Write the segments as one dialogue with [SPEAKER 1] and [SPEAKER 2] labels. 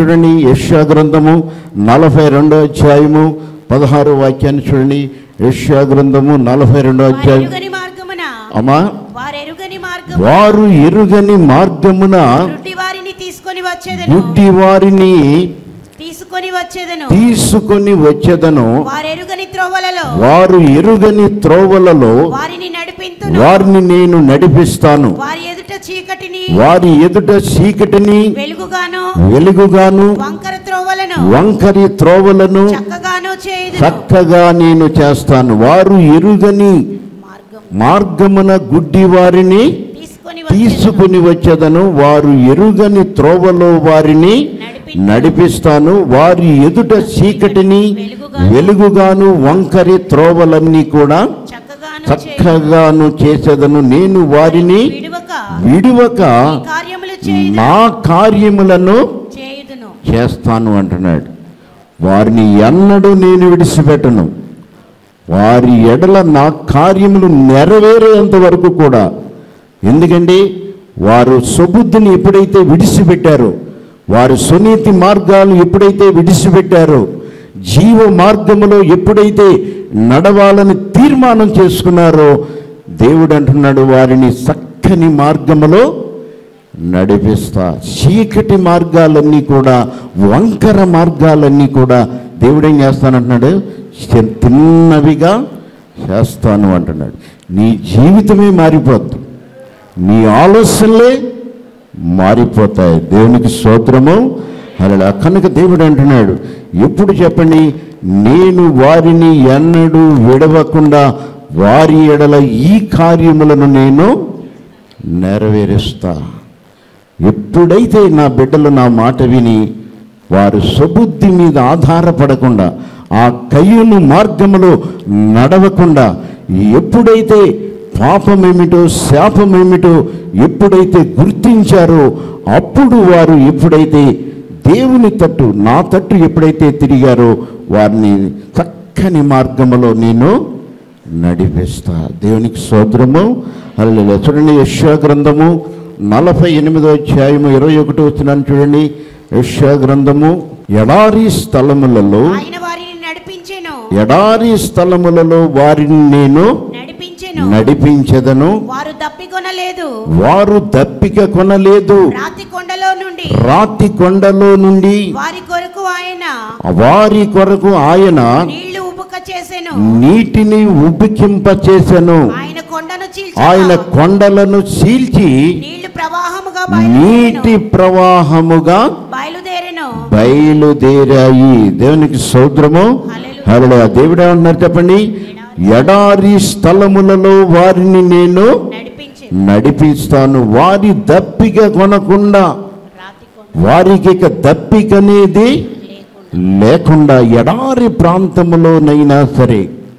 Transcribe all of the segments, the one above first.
[SPEAKER 1] చూడండి యెషయా గ్రంథము నలభై రెండో అధ్యాయము పదహారు వాక్యాన్ని చూడండి యెషయా గ్రంథము నలభై రెండో అధ్యాయం
[SPEAKER 2] వారెరుగని మార్గమున
[SPEAKER 1] అమ్మా
[SPEAKER 2] వారెరుగని మార్గము
[SPEAKER 1] వారు ఎరుగని మార్గమున
[SPEAKER 2] గుడ్డి వారిని తీసుకొని వచ్చేదను
[SPEAKER 1] గుడ్డి వారిని
[SPEAKER 2] తీసుకొని వచ్చేదను
[SPEAKER 1] తీసుకొని వచ్చేదను
[SPEAKER 2] వారెరుగని త్రోవలలో
[SPEAKER 1] వారు ఎరుగని త్రోవలలో
[SPEAKER 2] వారిని నడిపింతును
[SPEAKER 1] వారిని నేను నడిపిస్తాను
[SPEAKER 2] వారి ఎదుట చీకటిని
[SPEAKER 1] వారి ఎదుట చీకటిని
[SPEAKER 2] వెలుగుగాను
[SPEAKER 1] వెలుగుగాను
[SPEAKER 2] వంకర త్రోవలను
[SPEAKER 1] వంకరి త్రోవలను
[SPEAKER 2] చక్కగాను చేయదు
[SPEAKER 1] చక్కగా నేను చేస్తాను వారు ఎరుగని
[SPEAKER 2] మార్గం
[SPEAKER 1] మార్గమున గుడ్డి వారిని
[SPEAKER 2] తీసుకొని
[SPEAKER 1] తీసుకుని వచ్చేదను వారు ఎరుగని త్రోవలో వారిని నడిపిస్తాను వారి ఎదుట చీకటిని వెలుగుగాను వంకరి త్రోవలన్నీ కూడా
[SPEAKER 2] చక్కగాను చేయు
[SPEAKER 1] చక్కగాను చేసేదను నేను వారిని
[SPEAKER 2] విడువక
[SPEAKER 1] విడువక
[SPEAKER 2] కార్యములు చేయదు
[SPEAKER 1] నా కార్యములను
[SPEAKER 2] చేయుదును
[SPEAKER 1] చేస్తాను అంటున్నాడు వారిని ఎన్నడూ నేను విడిచిపెట్టను వారి ఎడల నా కార్యములు నెరవేరేంత వరకు కూడా ఎందుకంటే వారు సుబుద్ధిని ఎప్పుడైతే విడిచిపెట్టారో వారు సునీతి మార్గాలు ఎప్పుడైతే విడిచిపెట్టారో జీవ మార్గములో ఎప్పుడైతే నడవాలని తీర్మానం చేసుకున్నారో దేవుడు అంటున్నాడు వారిని చక్కని మార్గములో నడిపిస్తా చీకటి మార్గాలన్నీ కూడా వంకర మార్గాలన్నీ కూడా దేవుడు ఏం చేస్తానంటున్నాడు చి- తిన్నవిగా చేస్తాను అంటున్నాడు నీ జీవితమే మారిపోద్ది నీ ఆలోచనలే మారిపోతాయి దేవునికి స్తోత్రము అలా కనుక దేవుడు అంటున్నాడు ఎప్పుడు చెప్పండి నేను వారిని ఎన్నడూ విడవకుండా వారి ఎడల ఈ కార్యములను నేను నెరవేరుస్తా ఎప్పుడైతే నా బిడ్డలు నా మాట విని వారు సుబుద్ధి మీద ఆధారపడకుండా ఆ కయ్యును మార్గములో నడవకుండా ఎప్పుడైతే పాపమేమిటో శాపమేమిటో ఎప్పుడైతే గుర్తించారో అప్పుడు వారు ఎప్పుడైతే దేవుని తట్టు నా తట్టు ఎప్పుడైతే తిరిగారో వారిని చక్కని మార్గములో నేను నడిపిస్తా దేవునికి సోదరము అల్లెల చూడండి యశ్యా గ్రంథము నలభై ఎనిమిదో అధ్యాయము ఇరవై ఒకటో వచ్చినాను చూడండి యశ్యా గ్రంథము ఎడారి స్థలములలో
[SPEAKER 2] ఆయన వారిని నడిపించెను
[SPEAKER 1] ఎడారి స్థలములలో వారిని నేను
[SPEAKER 2] నడిపించెను
[SPEAKER 1] నడిపించెదను
[SPEAKER 2] వారు దప్పికొనలేదు
[SPEAKER 1] వారు దప్పిక కొనలేదు
[SPEAKER 2] రాతి కొండలో నుండి
[SPEAKER 1] రాతి కొండలో నుండి
[SPEAKER 2] వారి కొరకు ఆయన
[SPEAKER 1] వారి కొరకు ఆయన
[SPEAKER 2] నీళ్లు ఉబుక చేసెను
[SPEAKER 1] నీటిని ఉబ్బికింప చేసెను
[SPEAKER 2] ఆయన కొండను
[SPEAKER 1] ఆయన
[SPEAKER 2] చీల్చి
[SPEAKER 1] కొండలను చీల్చి
[SPEAKER 2] నీళ్లు ప్రవాహముగా
[SPEAKER 1] నీటి
[SPEAKER 2] బయలుదేరెను
[SPEAKER 1] ప్రవాహముగా
[SPEAKER 2] బయలుదేరెను
[SPEAKER 1] బయలుదేరాయి దేవునికి సౌద్రము
[SPEAKER 2] హల్లెలూయా.
[SPEAKER 1] హలో దేవుడు ఏమన్నారు చెప్పండి ఎడారి స్థలములలో వారిని నేను
[SPEAKER 2] నడిపించి
[SPEAKER 1] నడిపిస్తాను వారి దప్పిక కొనకుండా
[SPEAKER 2] రాతి కొండ
[SPEAKER 1] వారికి ఇక దప్పిక అనేది
[SPEAKER 2] లేకుండా
[SPEAKER 1] లేకుండా ఎడారి ప్రాంతములోనైనా సరే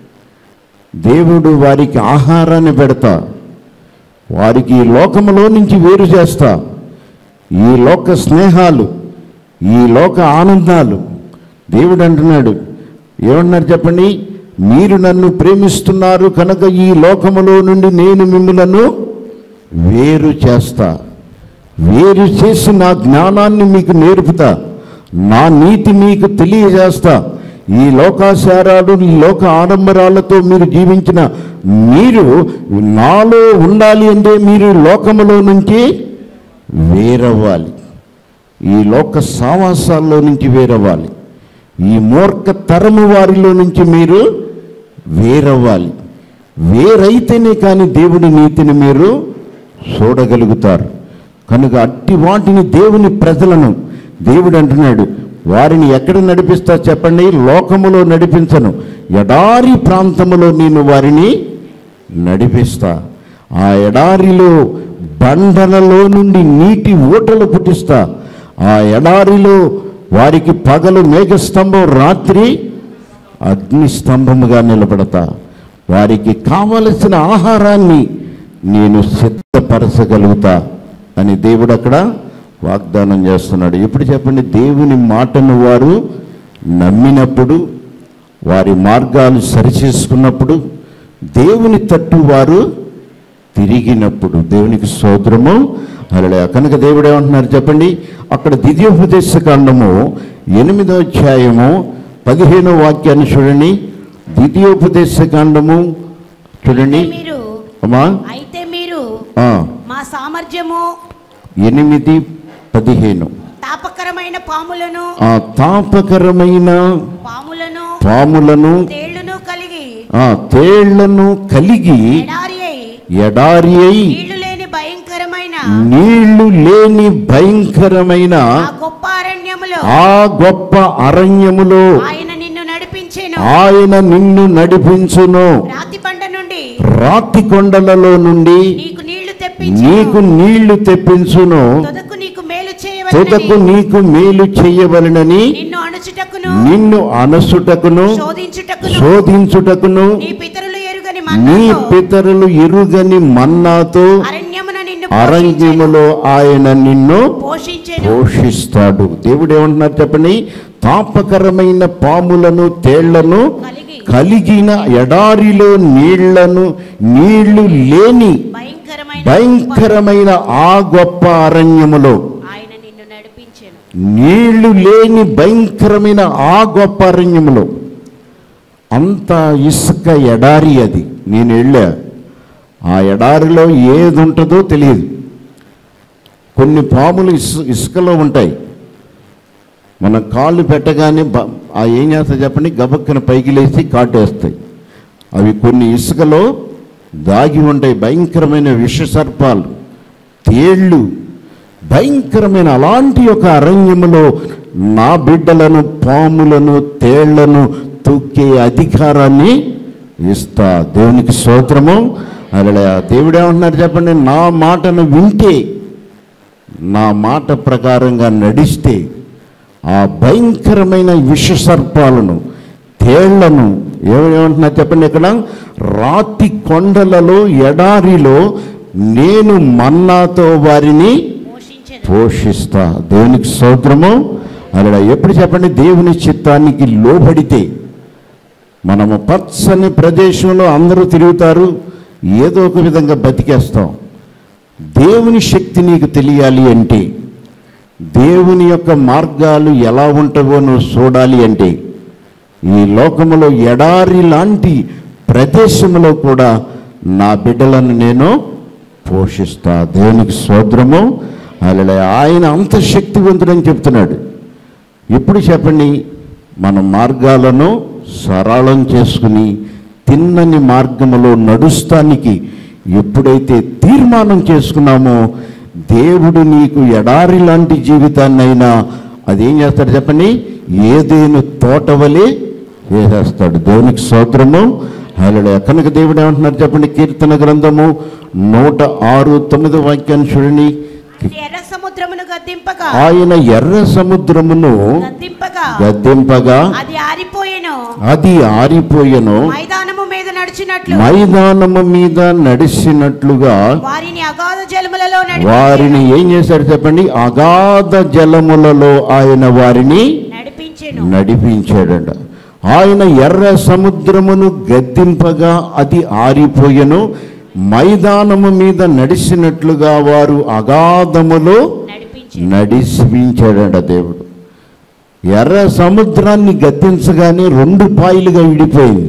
[SPEAKER 1] దేవుడు వారికి ఆహారాన్ని పెడతా వారికి ఈ లోకములో నుంచి వేరు చేస్తా ఈ లోక స్నేహాలు ఈ లోక ఆనందాలు దేవుడు అంటున్నాడు ఏమన్నారు చెప్పండి మీరు నన్ను ప్రేమిస్తున్నారు కనుక ఈ లోకములో నుండి నేను మిమ్మలను వేరు చేస్తా వేరు చేసి నా జ్ఞానాన్ని మీకు నేర్పుతా నా నీతి మీకు తెలియజేస్తా ఈ లోకాచారాలు ఈ లోక ఆడంబరాలతో మీరు జీవించిన మీరు నాలో ఉండాలి అంటే మీరు లోకములో నుంచి వేరవ్వాలి ఈ లోక సావాసాల్లో నుంచి వేరవ్వాలి ఈ మూర్ఖ తరము వారిలో నుంచి మీరు వేరవ్వాలి వేరైతేనే కానీ దేవుని నీతిని మీరు చూడగలుగుతారు కనుక అట్టి వాటిని దేవుని ప్రజలను దేవుడు అంటున్నాడు వారిని ఎక్కడ నడిపిస్తా చెప్పండి లోకములో నడిపించను ఎడారి ప్రాంతములో నేను వారిని నడిపిస్తా ఆ ఎడారిలో బండలలో నుండి నీటి ఊటలు పుట్టిస్తా ఆ ఎడారిలో వారికి పగలు మేఘస్తంభం రాత్రి అగ్ని స్తంభముగా నిలబడతా వారికి కావలసిన ఆహారాన్ని నేను సిద్ధపరచగలుగుతా అని దేవుడు అక్కడ వాగ్దానం చేస్తున్నాడు ఎప్పుడు చెప్పండి దేవుని మాటను వారు నమ్మినప్పుడు వారి మార్గాలు సరిచేసుకున్నప్పుడు దేవుని తట్టు వారు తిరిగినప్పుడు దేవునికి సోదరము అలా కనుక దేవుడు ఏమంటున్నారు చెప్పండి అక్కడ ద్వితీయోపదేశ కాండము ఎనిమిదో అధ్యాయము పదిహేనో వాక్యాన్ని చూడండి ద్వితీయోపదేశ కాండము చూడండి
[SPEAKER 2] అయితే మీరు
[SPEAKER 1] అమ్మా
[SPEAKER 2] అయితే మీరు
[SPEAKER 1] ఆ,
[SPEAKER 2] మా సామర్థ్యము
[SPEAKER 1] ఎనిమిది పదిహేను
[SPEAKER 2] తాపకరమైన పాములను
[SPEAKER 1] ఆ తాపకరమైన
[SPEAKER 2] పాములను
[SPEAKER 1] పాములను
[SPEAKER 2] తేళ్లను కలిగి
[SPEAKER 1] ఆ తేళ్లను కలిగి
[SPEAKER 2] ఎడారి అయి
[SPEAKER 1] ఎడారి అయి
[SPEAKER 2] నీళ్లు లేని భయంకరమైన
[SPEAKER 1] నీళ్లు లేని భయంకరమైన
[SPEAKER 2] ఆ గొప్ప అరణ్యములో
[SPEAKER 1] ఆ గొప్ప అరణ్యములో
[SPEAKER 2] ఆయన నిన్ను నడిపించెను
[SPEAKER 1] ఆయన నిన్ను నడిపించును
[SPEAKER 2] రాతి పంట నుండి
[SPEAKER 1] రాతి కొండలలో నుండి
[SPEAKER 2] నీకు నీళ్లు తెప్పించి
[SPEAKER 1] నీకు నీళ్లు తెప్పించును
[SPEAKER 2] తొదకు నీకు మేలు
[SPEAKER 1] తుదకు
[SPEAKER 2] చేయవలెనని
[SPEAKER 1] నీకు మేలు చెయ్యవలనని
[SPEAKER 2] నిన్ను అణుచుటకును
[SPEAKER 1] నిన్ను అనసుటకును
[SPEAKER 2] శోధించుటకును
[SPEAKER 1] శోధించుటకును
[SPEAKER 2] నీ పితరులు ఎరుగని
[SPEAKER 1] నీ
[SPEAKER 2] మన్నాతో
[SPEAKER 1] పితరులు ఎరుగని మన్నాతో
[SPEAKER 2] అరణ్యమున నిన్ను
[SPEAKER 1] అరణ్యములో ఆయన నిన్ను
[SPEAKER 2] పోషించెను
[SPEAKER 1] పోషిస్తాడు దేవుడు ఏమంటున్నారు చెప్పండి తాపకరమైన పాములను తేళ్లను
[SPEAKER 2] కలిగి
[SPEAKER 1] కలిగిన ఎడారిలో నీళ్లను నీళ్లు లేని
[SPEAKER 2] భయంకరమైన
[SPEAKER 1] భయంకరమైన ఆ గొప్ప అరణ్యములో
[SPEAKER 2] ఆయన నిన్ను నడిపించెను
[SPEAKER 1] నీళ్లు లేని భయంకరమైన ఆ గొప్ప అరణ్యములో అంత ఇసుక ఎడారి అది నేను వెళ్ళా ఆ ఎడారిలో ఏది ఉంటుందో తెలియదు కొన్ని పాములు ఇసు ఇసుకలో ఉంటాయి మన కాళ్ళు పెట్టగానే బ- ఆ ఏం చేస్తాయి చెప్పండి గబక్కన పైకి లేచి కాటేస్తాయి అవి కొన్ని ఇసుకలో దాగి ఉంటాయి భయంకరమైన విషసర్పాలు తేళ్ళు భయంకరమైన అలాంటి ఒక అరణ్యములో నా బిడ్డలను పాములను తేళ్లను తొక్కే అధికారాన్ని ఇస్తా దేవునికి స్తోత్రము అలా దేవుడు ఏమంటున్నారు చెప్పండి నా మాటను వింటే నా మాట ప్రకారంగా నడిస్తే ఆ భయంకరమైన విషసర్పాలను తేళ్లను ఏమేమంటున్నారు చెప్పండి ఇక్కడ రాతి కొండలలో ఎడారిలో నేను మన్నాతో వారిని
[SPEAKER 2] పోషించెను
[SPEAKER 1] పోషిస్తా దేవునికి స్తోత్రము అలా ఎప్పుడు చెప్పండి దేవుని చిత్తానికి లోబడితే మనము పచ్చని ప్రదేశంలో అందరూ తిరుగుతారు ఏదో ఒక విధంగా బతికేస్తాం దేవుని శక్తి నీకు తెలియాలి అంటే దేవుని యొక్క మార్గాలు ఎలా ఉంటావో నువ్వు చూడాలి అంటే ఈ లోకములో ఎడారి లాంటి ప్రదేశంలో కూడా నా బిడ్డలను నేను పోషిస్తా దేవునికి సోద్రము అలా ఆయన అంత శక్తివంతుడని చెప్తున్నాడు ఇప్పుడు చెప్పండి మన మార్గాలను సరళం చేసుకుని తిన్నని మార్గములో నడుస్తానికి ఎప్పుడైతే తీర్మానం చేసుకున్నామో దేవుడు నీకు ఎడారి లాంటి జీవితాన్నైనా అదేం చేస్తాడు చెప్పండి ఏదేను తోటవలే వేసేస్తాడు దేవునికి స్తోత్రము అలా కనుక దేవుడు ఏమంటున్నారు చెప్పండి కీర్తన గ్రంథము నూట ఆరు తొమ్మిది వాక్యాన్ని చూడండి
[SPEAKER 2] అది ఎర్ర సముద్రమును గద్దింపగా
[SPEAKER 1] ఆయన ఎర్ర సముద్రమును
[SPEAKER 2] గద్దింపగా
[SPEAKER 1] గద్దెంపగా
[SPEAKER 2] అది ఆరిపోయెను
[SPEAKER 1] అది ఆరిపోయెను
[SPEAKER 2] మైదానము మీద నడిచినట్లు
[SPEAKER 1] మైదానము మీద నడిచినట్లుగా
[SPEAKER 2] వారిని అగాధ జలములలో
[SPEAKER 1] వారిని
[SPEAKER 2] నడిపించెను
[SPEAKER 1] ఏం చేశారు చెప్పండి అగాధ జలములలో ఆయన వారిని
[SPEAKER 2] నడిపించెను
[SPEAKER 1] నడిపించాడంట ఆయన ఎర్ర సముద్రమును గద్దింపగా అది ఆరిపోయెను మైదానము మీద నడిచినట్లుగా వారు అగాధములో
[SPEAKER 2] నడిపించెను
[SPEAKER 1] నడిపించాడంట దేవుడు ఎర్ర సముద్రాన్ని గద్దించగానే రెండు పాయలుగా విడిపోయింది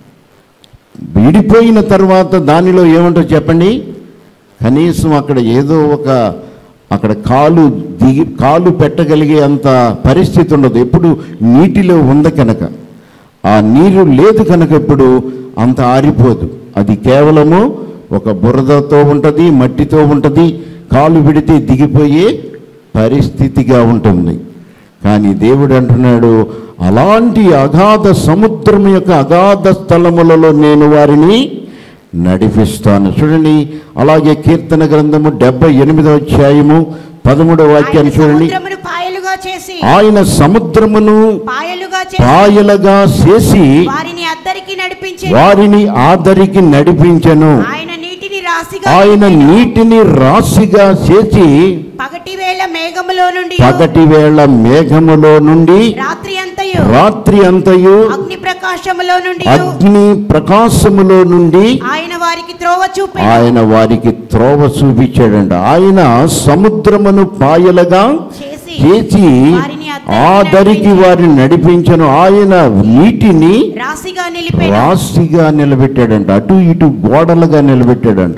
[SPEAKER 1] విడిపోయిన తర్వాత దానిలో ఏమంటో చెప్పండి కనీసం అక్కడ ఏదో ఒక అక్కడ కాలు దిగి కాలు పెట్టగలిగే అంత పరిస్థితి ఉండదు ఎప్పుడు నీటిలో ఉంది కనుక ఆ నీరు లేదు కనుక ఇప్పుడు అంత ఆరిపోదు అది కేవలము ఒక బురదతో ఉంటుంది మట్టితో ఉంటుంది కాలు విడితే దిగిపోయే పరిస్థితిగా ఉంటుంది కానీ దేవుడు అంటున్నాడు అలాంటి అగాధ సముద్రం యొక్క అగాధ స్థలములలో నేను వారిని నడిపిస్తాను చూడండి అలాగే కీర్తన గ్రంథము డెబ్బై ఎనిమిదవ అధ్యాయము పదమూడవ
[SPEAKER 2] ఆయన
[SPEAKER 1] వాక్యాన్ని చూడండి
[SPEAKER 2] సముద్రమును పాయలుగా చేసి
[SPEAKER 1] ఆయన సముద్రమును
[SPEAKER 2] పాయలుగా చేసి
[SPEAKER 1] పాయలుగా చేసి
[SPEAKER 2] వారిని అద్దరికి నడిపించెను
[SPEAKER 1] వారిని ఆదరికి నడిపించెను
[SPEAKER 2] ఆయన నీటిని రా రాశిగా
[SPEAKER 1] ఆయన
[SPEAKER 2] నిలిపెను.
[SPEAKER 1] నీటిని రాశిగా చేసి
[SPEAKER 2] పగటి వేళ మేఘములో నుండి
[SPEAKER 1] పగటి వేళ మేఘములో నుండి
[SPEAKER 2] రాత్రి అంతయు
[SPEAKER 1] రాత్రి అంతయు
[SPEAKER 2] అగ్ని ప్రకాశములో నుండి
[SPEAKER 1] అగ్ని ప్రకాశములో నుండి
[SPEAKER 2] ఆయన వారికి త్రోవ చూపెను
[SPEAKER 1] ఆయన వారికి త్రోవ చూపించాడంట ఆయన సముద్రమును పాయలుగా
[SPEAKER 2] చేసి
[SPEAKER 1] చేసి
[SPEAKER 2] వారిని
[SPEAKER 1] ఆ దరికి వారిని నడిపించను ఆయన నీటిని
[SPEAKER 2] రాశిగా నిలిపెను
[SPEAKER 1] రాశిగా నిలబెట్టాడంట అటు ఇటు గోడలుగా నిలబెట్టాడంట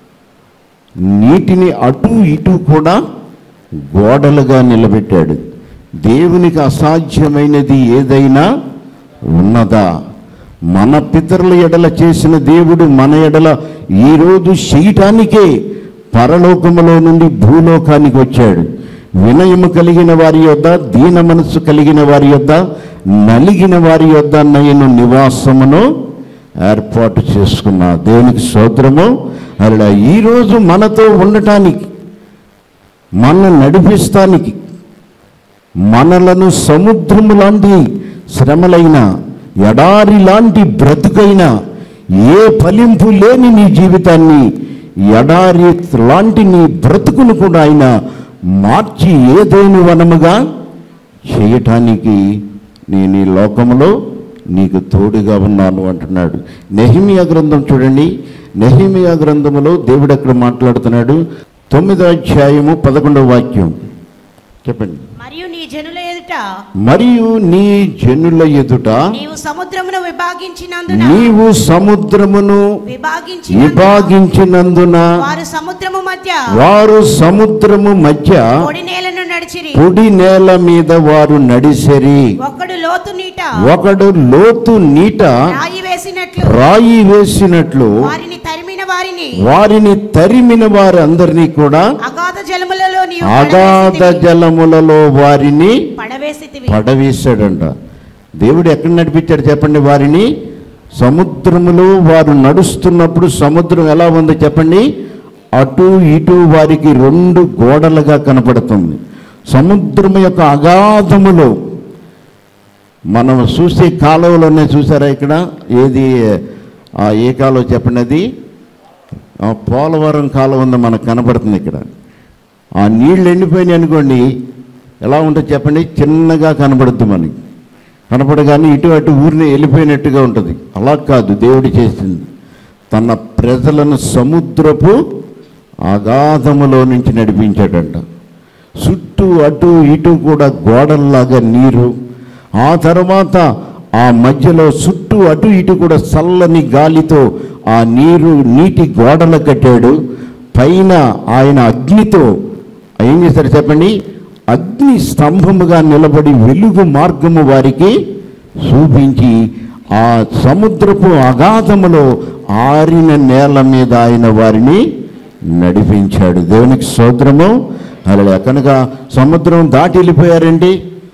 [SPEAKER 1] నీటిని అటు ఇటు కూడా గోడలుగా నిలబెట్టాడు దేవునికి అసాధ్యమైనది ఏదైనా ఉన్నదా మన పితరుల ఎడల చేసిన దేవుడు మన ఎడల ఈరోజు చేయటానికే పరలోకములో నుండి భూలోకానికి వచ్చాడు వినయము కలిగిన వారి యొద్ద దీన మనస్సు కలిగిన వారి యొద్ద నలిగిన వారి యొద్ద నేను నివాసమును ఏర్పాటు చేసుకున్న దేవునికి స్తోత్రము అలా ఈరోజు మనతో ఉండటానికి మన నడిపిస్తానికి మనలను సముద్రము లాంటి శ్రమలైన ఎడారి లాంటి బ్రతుకైన ఏ ఫలింపు లేని నీ జీవితాన్ని ఎడారి లాంటి నీ బ్రతుకును కూడా ఆయన మార్చి ఏదైనా వనముగా చేయటానికి నేను ఈ లోకంలో నీకు తోడుగా ఉన్నాను అంటున్నాడు నెహిమియా గ్రంథం చూడండి నెహిమియా గ్రంథములో దేవుడు అక్కడ మాట్లాడుతున్నాడు తొమ్మిదో అధ్యాయము పదకొండవ వాక్యం చెప్పండి
[SPEAKER 2] మరియు నీ జనుల ఎదుట
[SPEAKER 1] మరియు నీ జనుల ఎదుట
[SPEAKER 2] నీవు సముద్రమును విభాగించినందున
[SPEAKER 1] నీవు సముద్రమును
[SPEAKER 2] విభాగించి
[SPEAKER 1] విభాగించినందున
[SPEAKER 2] వారు సముద్రము మధ్య
[SPEAKER 1] వారు సముద్రము మధ్య
[SPEAKER 2] పొడి నేలను నడిచిరి
[SPEAKER 1] పొడి నేల మీద వారు నడిసెరి
[SPEAKER 2] ఒకడు లోతు నీట
[SPEAKER 1] ఒకడు లోతు నీట
[SPEAKER 2] రాయి వేసినట్లు
[SPEAKER 1] రాయి వేసినట్లు
[SPEAKER 2] వారిని తరిమిన వారిని
[SPEAKER 1] వారిని తరిమిన వారందరినీ కూడా
[SPEAKER 2] అగాధ జలములలో నీవు
[SPEAKER 1] అగాధ
[SPEAKER 2] పడవేసితివి.
[SPEAKER 1] జలములలో వారిని
[SPEAKER 2] పడవేసితివి
[SPEAKER 1] పడవేశాడంట దేవుడు ఎక్కడ నడిపించాడు చెప్పండి వారిని సముద్రములో వారు నడుస్తున్నప్పుడు సముద్రం ఎలా ఉందో చెప్పండి అటు ఇటు వారికి రెండు గోడలుగా కనపడుతుంది సముద్రం యొక్క అగాధములో మనం చూసే కాలువలోనే చూసారా ఇక్కడ ఏది ఆ ఏ కాలువ చెప్పండి అది ఆ పోలవరం కాలువ ఉంది మనకు కనపడుతుంది ఇక్కడ ఆ నీళ్ళు ఎండిపోయినాయి అనుకోండి ఎలా ఉంటుంది చెప్పండి చిన్నగా కనబడుద్ది మనకి కనపడగానే ఇటు అటు ఊరిని వెళ్ళిపోయినట్టుగా ఉంటుంది అలా కాదు దేవుడు చేసింది తన ప్రజలను సముద్రపు అగాధములో నుంచి నడిపించాడంట చుట్టూ అటు ఇటు కూడా గోడల్లాగా నీరు ఆ తర్వాత ఆ మధ్యలో చుట్టూ అటు ఇటు కూడా చల్లని గాలితో ఆ నీరు నీటి గోడలు కట్టాడు పైన ఆయన అగ్నితో ఏం చేశారు చెప్పండి అగ్ని స్తంభముగా నిలబడి వెలుగు మార్గము వారికి చూపించి ఆ సముద్రపు అగాధములో ఆరిన నేల మీద ఆయన వారిని నడిపించాడు దేవునికి సోదరము అలా కనుక సముద్రం దాటి వెళ్ళిపోయారండి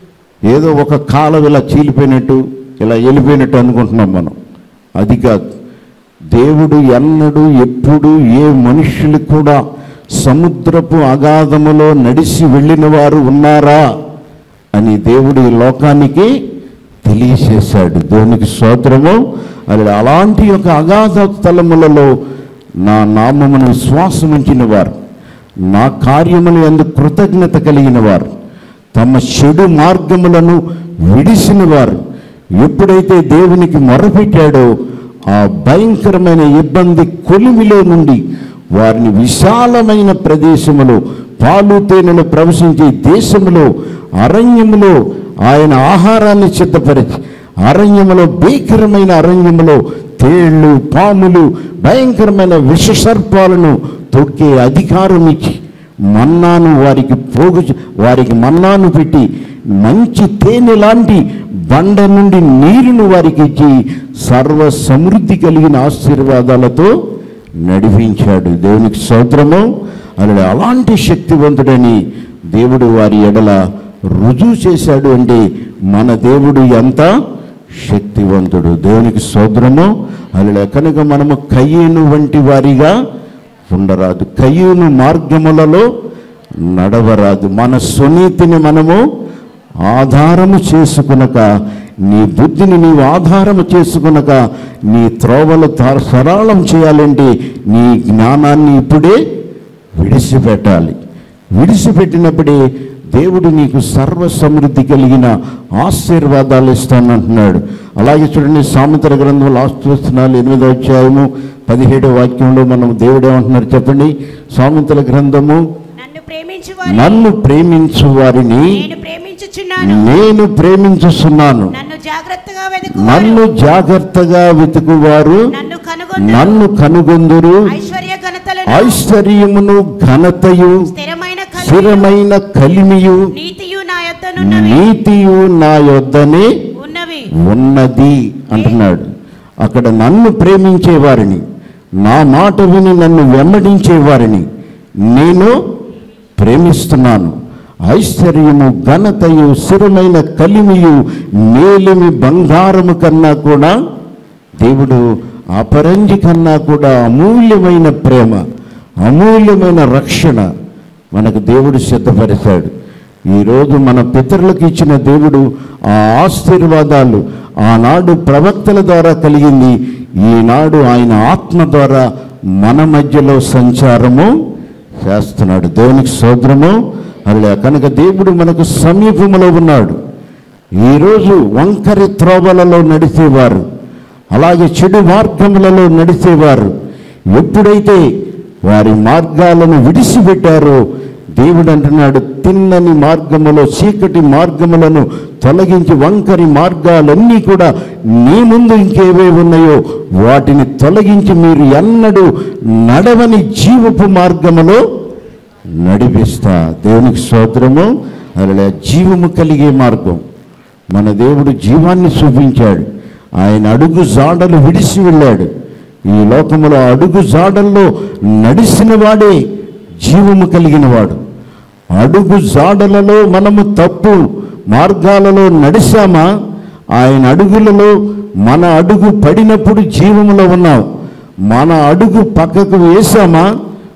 [SPEAKER 1] ఏదో ఒక కాలం ఇలా చీలిపోయినట్టు ఇలా వెళ్ళిపోయినట్టు అనుకుంటున్నాం మనం అది కాదు దేవుడు ఎన్నడూ ఎప్పుడు ఏ మనుషులు కూడా సముద్రపు అగాధములో నడిచి వెళ్ళిన వారు ఉన్నారా అని దేవుడు ఈ లోకానికి తెలియచేశాడు దేవునికి స్తోత్రము అది అలాంటి యొక్క అగాధ స్థలములలో నా నామమును విశ్వాసం ఉంచిన వారు నా కార్యములు ఎందుకు కృతజ్ఞత కలిగిన వారు తమ చెడు మార్గములను విడిసిన వారు ఎప్పుడైతే దేవునికి మొరపెట్టాడో ఆ భయంకరమైన ఇబ్బంది కొలిమిలో నుండి వారిని విశాలమైన ప్రదేశములో పాలు తేనెలు ప్రవశించే దేశములో అరణ్యములో ఆయన ఆహారాన్ని సిద్ధపరిచి అరణ్యములో భీకరమైన అరణ్యములో తేళ్లు పాములు భయంకరమైన విషసర్పాలను తొక్కే అధికారం ఇచ్చి మన్నాను వారికి పోగు చే- వారికి మన్నాను పెట్టి మంచి తేనె లాంటి బండ నుండి నీరును వారికి ఇచ్చి సర్వ సమృద్ధి కలిగిన ఆశీర్వాదాలతో నడిపించాడు దేవునికి స్తోత్రము అలా అలాంటి శక్తివంతుడని దేవుడు వారి ఎడల రుజువు చేశాడు అంటే మన దేవుడు ఎంత శక్తివంతుడు దేవునికి స్తోత్రము అలా కనుక మనము కయ్యేను వంటి వారిగా ఉండరాదు కయ్యూను మార్గములలో నడవరాదు మన సునీతిని మనము ఆధారము చేసుకునక నీ బుద్ధిని నీవు ఆధారము చేసుకునక నీ త్రోవలు తా- సరళం చేయాలంటే నీ జ్ఞానాన్ని ఇప్పుడే విడిచిపెట్టాలి విడిచిపెట్టినప్పుడే దేవుడు నీకు సర్వ సమృద్ధి కలిగిన ఆశీర్వాదాలు ఇస్తానంటున్నాడు అలాగే చూడండి సామెతల గ్రంథం లాస్ట్ వస్తున్నాలు ఎనిమిదో అధ్యాయము పదిహేడో వాక్యంలో మనం దేవుడు ఏమంటున్నారు చెప్పండి సామెతల గ్రంథము
[SPEAKER 2] నన్ను ప్రేమించు వారిని
[SPEAKER 1] నన్ను ప్రేమించు వారిని
[SPEAKER 2] నేను ప్రేమించుచున్నాను
[SPEAKER 1] నేను ప్రేమించుస్తున్నాను
[SPEAKER 2] నన్ను జాగ్రత్తగా వెతుకు
[SPEAKER 1] నన్ను జాగ్రత్తగా వెతుకువారు
[SPEAKER 2] నన్ను కనుగొను
[SPEAKER 1] నన్ను కనుగొందురు
[SPEAKER 2] ఐశ్వర్య ఘనతలను
[SPEAKER 1] ఐశ్వర్యమును ఘనతయు
[SPEAKER 2] స్థిరమైన కలిమి
[SPEAKER 1] స్థిరమైన కలిమియు
[SPEAKER 2] నీతియు నా యొద్దనున్నవి
[SPEAKER 1] నీతియు నా యొద్దనే
[SPEAKER 2] ఉన్నవి
[SPEAKER 1] ఉన్నది అంటున్నాడు అక్కడ నన్ను ప్రేమించే వారిని నా మాట విని నన్ను వెంబడించే వారిని నేను ప్రేమిస్తున్నాను ఐశ్వర్యము ఘనతయు స్థిరమైన కలిమియు మేలిమి బంగారము కన్నా కూడా దేవుడు అపరంజి కన్నా కూడా అమూల్యమైన ప్రేమ అమూల్యమైన రక్షణ మనకు దేవుడు సిద్ధపరిచాడు ఈరోజు మన పితరులకు ఇచ్చిన దేవుడు ఆ ఆశీర్వాదాలు ఆనాడు ప్రవక్తల ద్వారా కలిగింది ఈనాడు ఆయన ఆత్మ ద్వారా మన మధ్యలో సంచారము చేస్తున్నాడు దేవునికి సోదరము అలా కనుక దేవుడు మనకు సమీపంలో ఉన్నాడు ఈరోజు వంకరి త్రోవలలో నడిచేవారు అలాగే చెడు మార్గములలో నడిచేవారు ఎప్పుడైతే వారి మార్గాలను విడిచిపెట్టారో దేవుడు అంటున్నాడు తిన్నని మార్గములో చీకటి మార్గములను తొలగించి వంకరి మార్గాలన్నీ కూడా నీ ముందు ఇంకేవే ఉన్నాయో వాటిని తొలగించి మీరు ఎన్నడూ నడవని జీవపు మార్గములో నడిపిస్తా దేవునికి స్తోత్రము అలా జీవము కలిగే మార్గం మన దేవుడు జీవాన్ని చూపించాడు ఆయన అడుగు జాడలు విడిచి వెళ్ళాడు ఈ లోకములో అడుగు జాడల్లో నడిచిన వాడే జీవము కలిగిన వాడు అడుగు జాడలలో మనము తప్పు మార్గాలలో నడిచామా ఆయన అడుగులలో మన అడుగు పడినప్పుడు జీవములో ఉన్నాం మన అడుగు పక్కకు వేసామా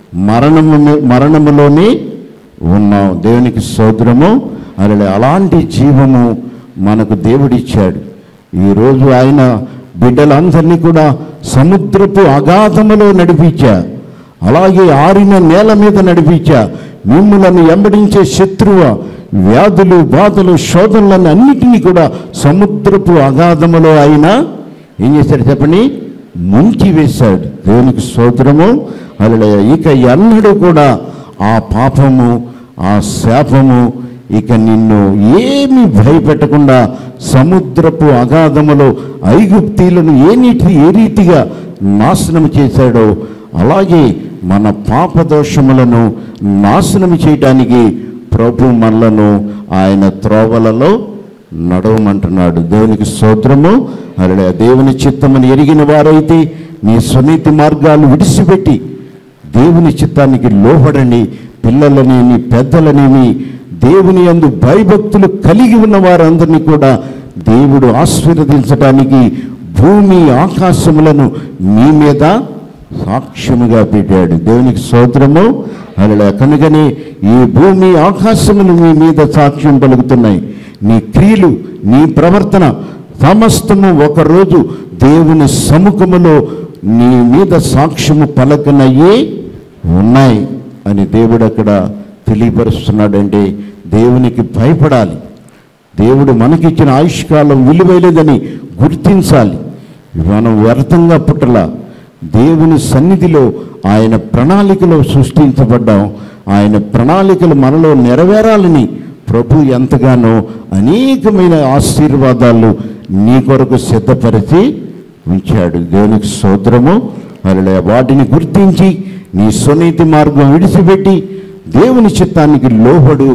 [SPEAKER 1] మరణము మరణములోనే ఉన్నాం దేవునికి సోదరము అలా అలాంటి జీవము మనకు దేవుడిచ్చాడు ఈరోజు ఆయన బిడ్డలందరినీ కూడా సముద్రపు అగాధములో నడిపించా అలాగే ఆరిన నేల మీద నడిపించా మిమ్ములను ఎంబడించే శత్రువ వ్యాధులు బాధలు శోధనలను అన్నిటినీ కూడా సముద్రపు అగాధములో ఆయన ఏం చేశాడు చెప్పండి ముంచి వేశాడు దేవునికి స్తోత్రము అలా ఇక ఎన్నడూ కూడా ఆ పాపము ఆ శాపము ఇక నిన్ను ఏమి భయపెట్టకుండా సముద్రపు అగాధములో ఐగుప్తీలను ఏ నీటి ఏ రీతిగా నాశనం చేశాడో అలాగే మన పాప దోషములను నాశనం చేయటానికి ప్రభు మనలను ఆయన త్రోవలలో నడవమంటున్నాడు దేవునికి స్తోత్రము అలా దేవుని చిత్తమని ఎరిగిన వారైతే నీ సునీతి మార్గాలు విడిచిపెట్టి దేవుని చిత్తానికి లోబడండి పిల్లలనేమి పెద్దలనేమి దేవుని యందు భయభక్తులు కలిగి ఉన్న వారందరినీ కూడా దేవుడు ఆశీర్వదించడానికి భూమి ఆకాశములను మీ మీద సాక్ష్యముగా పెట్టాడు దేవునికి స్తోత్రము అలా కనుకనే ఈ భూమి ఆకాశములు మీ మీద సాక్ష్యం పలుకుతున్నాయి నీ క్రియలు నీ ప్రవర్తన సమస్తము ఒకరోజు దేవుని సముఖములో నీ మీద సాక్ష్యము పలకనయ్యే ఉన్నాయి అని దేవుడు అక్కడ తెలియపరుస్తున్నాడంటే దేవునికి భయపడాలి దేవుడు మనకిచ్చిన ఆయుష్కాలం విలువైనదని గుర్తించాలి మనం వ్యర్థంగా పుట్టలా దేవుని సన్నిధిలో ఆయన ప్రణాళికలో సృష్టించబడ్డాం ఆయన ప్రణాళికలు మనలో నెరవేరాలని ప్రభు ఎంతగానో అనేకమైన ఆశీర్వాదాలు నీ కొరకు సిద్ధపరిచి ఉంచాడు దేవునికి సోదరము అలా వాటిని గుర్తించి నీ సునీతి మార్గం విడిచిపెట్టి దేవుని చిత్తానికి లోబడు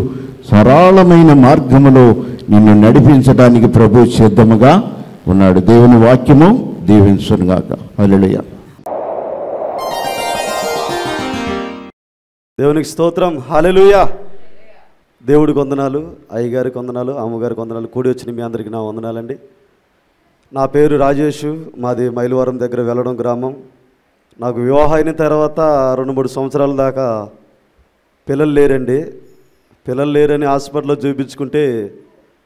[SPEAKER 1] సరళమైన మార్గములో నిన్ను నడిపించడానికి ప్రభు సిద్ధముగా ఉన్నాడు దేవుని వాక్యము దీవించునుగాక హల్లెలూయా
[SPEAKER 3] దేవునికి స్తోత్రం హాలెలుయా దేవుడికి వందనాలు అయ్యగారికి వందనాలు అమ్మగారికి వందనాలు కూడి వచ్చిన మీ అందరికీ నా వందనాలండి నా పేరు రాజేష్ మాది మైలవరం దగ్గర వెళ్ళడం గ్రామం నాకు వివాహం అయిన తర్వాత రెండు మూడు సంవత్సరాల దాకా పిల్లలు లేరండి పిల్లలు లేరని హాస్పిటల్లో చూపించుకుంటే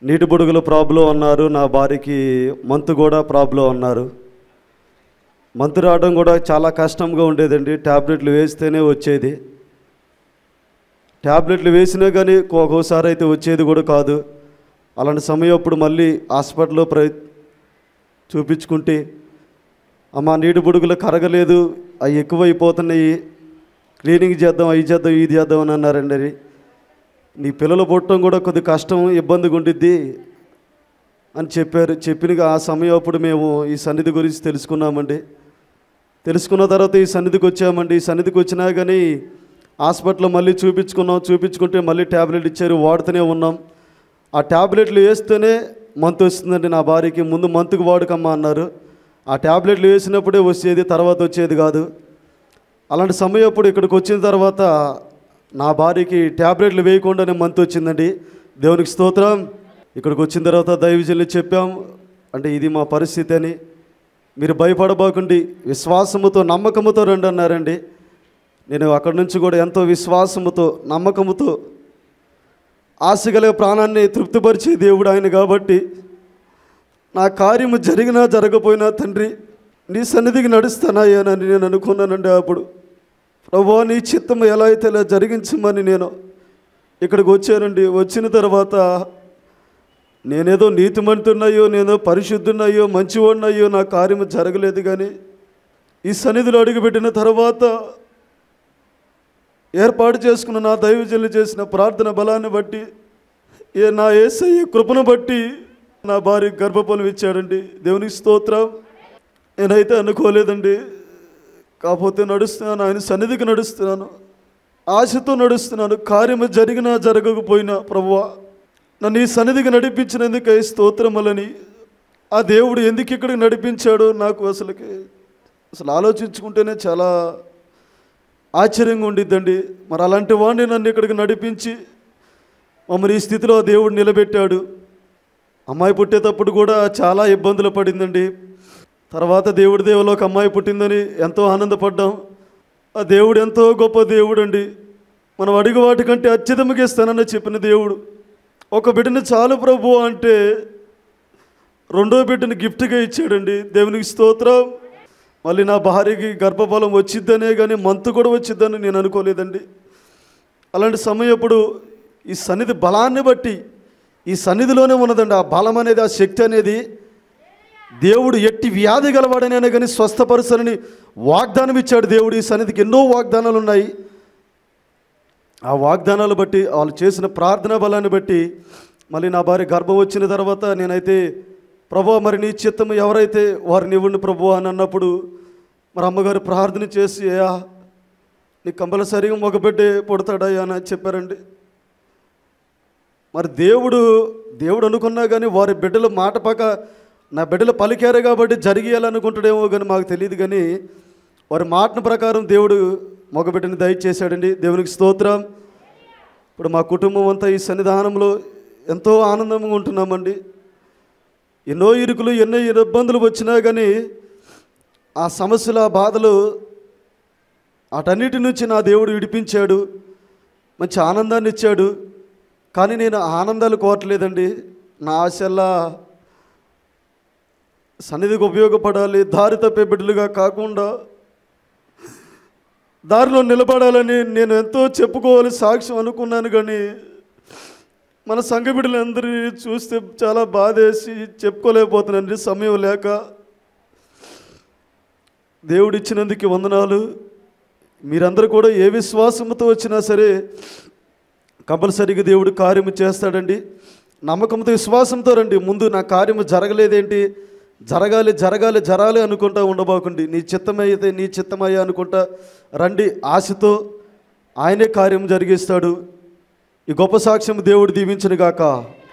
[SPEAKER 3] నీటి బుడుగుల ప్రాబ్లం అన్నారు నా భార్యకి మంతు కూడా ప్రాబ్లం అన్నారు మంతు రావడం కూడా చాలా కష్టంగా ఉండేదండి ట్యాబ్లెట్లు వేస్తేనే వచ్చేది ట్యాబ్లెట్లు వేసినా కానీ ఒక్కోసారి అయితే వచ్చేది కూడా కాదు అలాంటి సమయం అప్పుడు మళ్ళీ హాస్పిటల్లో ప్ర చూపించుకుంటే అమ్మ నీటి బుడుగులు కరగలేదు అవి ఎక్కువైపోతున్నాయి క్లీనింగ్ చేద్దాం అవి చేద్దాం ఇది చేద్దాం అని అన్నారండి అది నీ పిల్లలు పుట్టడం కూడా కొద్ది కష్టం ఇబ్బందిగా ఉండిద్ది అని చెప్పారు చెప్పిన ఆ సమయం అప్పుడు మేము ఈ సన్నిధి గురించి తెలుసుకున్నామండి తెలుసుకున్న తర్వాత ఈ సన్నిధికి వచ్చామండి ఈ సన్నిధికి వచ్చినా కానీ హాస్పిటల్లో మళ్ళీ చూపించుకున్నాం చూపించుకుంటే మళ్ళీ ట్యాబ్లెట్ ఇచ్చారు వాడుతూనే ఉన్నాం ఆ ట్యాబ్లెట్లు వేస్తేనే మంత్ వస్తుందండి నా భార్యకి ముందు మంత్కి వాడుకమ్మా అన్నారు ఆ ట్యాబ్లెట్లు వేసినప్పుడే వచ్చేది తర్వాత వచ్చేది కాదు అలాంటి సమయం అప్పుడు ఇక్కడికి వచ్చిన తర్వాత నా భార్యకి ట్యాబ్లెట్లు వేయకుండానే మంత్ వచ్చిందండి దేవునికి స్తోత్రం ఇక్కడికి వచ్చిన తర్వాత దైవజనులు చెప్పాం అంటే ఇది మా పరిస్థితి అని మీరు భయపడబోకండి విశ్వాసముతో నమ్మకముతో రండి అన్నారండి నేను అక్కడి నుంచి కూడా ఎంతో విశ్వాసముతో నమ్మకముతో ఆశగల ప్రాణాన్ని తృప్తిపరిచే దేవుడు ఆయన కాబట్టి నా కార్యము జరిగినా జరగపోయినా తండ్రి నీ సన్నిధికి నడుస్తానాయనని నేను అనుకున్నానండి అప్పుడు ప్రభా నీ చిత్తం ఎలా అయితే ఇలా జరిగించమని నేను ఇక్కడికి వచ్చానండి వచ్చిన తర్వాత నేనేదో నీతిమంతున్నాయో నేనో పరిశుద్ధున్నాయో మంచివాడినయ్యో నా కార్యము జరగలేదు కానీ ఈ సన్నిధిలో అడుగుపెట్టిన తర్వాత ఏర్పాటు చేసుకున్న నా దైవజనులు చేసిన ప్రార్థన బలాన్ని బట్టి ఏ నా ఏసయ్య కృపను బట్టి నా భార్య గర్భఫలం ఇచ్చాడండి దేవునికి స్తోత్రం నేనైతే అనుకోలేదండి కాకపోతే నడుస్తున్నాను ఆయన సన్నిధికి నడుస్తున్నాను ఆశతో నడుస్తున్నాను కార్యము జరిగినా జరగకపోయినా ప్రభువా నన్ను ఈ సన్నిధికి నడిపించినందుకై స్తోత్రములని ఆ దేవుడు ఎందుకు ఇక్కడికి నడిపించాడో నాకు అసలుకి అసలు ఆలోచించుకుంటేనే చాలా ఆశ్చర్యంగా ఉండిద్దండి మరి అలాంటి వాడిని నన్ను ఇక్కడికి నడిపించి మమ్మల్ని ఈ స్థితిలో దేవుడు నిలబెట్టాడు అమ్మాయి పుట్టేటప్పుడు కూడా చాలా ఇబ్బందులు పడిందండి తర్వాత దేవుడి దేవులో ఒక అమ్మాయి పుట్టిందని ఎంతో ఆనందపడ్డాం ఆ దేవుడు ఎంతో గొప్ప దేవుడు అండి మనం అడిగి వాటికంటే అత్యధికంగా ఇస్తానని చెప్పిన దేవుడు ఒక బిడ్డని చాలు ప్రభు అంటే రెండో బిడ్డని గిఫ్ట్గా ఇచ్చాడండి దేవునికి స్తోత్రం మళ్ళీ నా భార్యకి గర్భఫలం వచ్చిద్దనే కానీ మంతు కూడా వచ్చిద్దని నేను అనుకోలేదండి అలాంటి సమయం అప్పుడు ఈ సన్నిధి బలాన్ని బట్టి ఈ సన్నిధిలోనే ఉన్నదండి ఆ బలం అనేది ఆ శక్తి అనేది దేవుడు ఎట్టి వ్యాధి గలవాడనైనా కానీ స్వస్థపరుసనని వాగ్దానం ఇచ్చాడు దేవుడు ఈ సన్నిధికి ఎన్నో వాగ్దానాలు ఉన్నాయి ఆ వాగ్దానాలు బట్టి వాళ్ళు చేసిన ప్రార్థనా బలాన్ని బట్టి మళ్ళీ నా భార్య గర్భం వచ్చిన తర్వాత నేనైతే ప్రభు మరి నీ చిత్తము ఎవరైతే వారిని ఇవ్వండి ప్రభు అని అన్నప్పుడు మరి అమ్మగారు ప్రార్థన చేసి అయ్యా నీ కంపల్సరిగా మగ బిడ్డే పుడతాడయ్యా అని చెప్పారండి మరి దేవుడు దేవుడు అనుకున్నా కానీ వారి బిడ్డలు మాట పక్క నా బిడ్డలు పలికారు కాబట్టి జరిగేయాలనుకుంటాడేమో కానీ మాకు తెలియదు కానీ వారి మాటను ప్రకారం దేవుడు మగబిడ్డని దయచేశాడండి దేవునికి స్తోత్రం ఇప్పుడు మా కుటుంబం అంతా ఈ సన్నిధానంలో ఎంతో ఆనందంగా ఉంటున్నామండి ఎన్నో ఇరుకులు ఎన్నో ఇబ్బందులు వచ్చినా కానీ ఆ సమస్యలు ఆ బాధలు వాటన్నిటి నుంచి నా దేవుడు విడిపించాడు మంచి ఆనందాన్ని ఇచ్చాడు కానీ నేను ఆ ఆనందాలు కోరట్లేదండి నా ఆశల్లా సన్నిధికి ఉపయోగపడాలి దారి తప్పే బిడ్డలుగా కాకుండా దారిలో నిలబడాలని నేను ఎంతో చెప్పుకోవాలి సాక్ష్యం అనుకున్నాను కానీ మన సంఘ బిడ్డలందరినీ చూస్తే చాలా బాధేసి చెప్పుకోలేకపోతున్నానండి సమయం లేక దేవుడు ఇచ్చినందుకు వందనాలు మీరందరూ కూడా ఏ విశ్వాసంతో వచ్చినా సరే కంపల్సరీగా దేవుడు కార్యము చేస్తాడండి నమ్మకంతో విశ్వాసంతో రండి ముందు నా కార్యము జరగలేదేంటి జరగాలి జరగాలి జరాలి అనుకుంటా ఉండబోకండి నీ చిత్తమైతే నీ చిత్తమయ్యా అనుకుంటా రండి ఆశతో ఆయనే కార్యం జరిగిస్తాడు ఈ గొప్ప సాక్ష్యం దేవుడు దీవించును గాక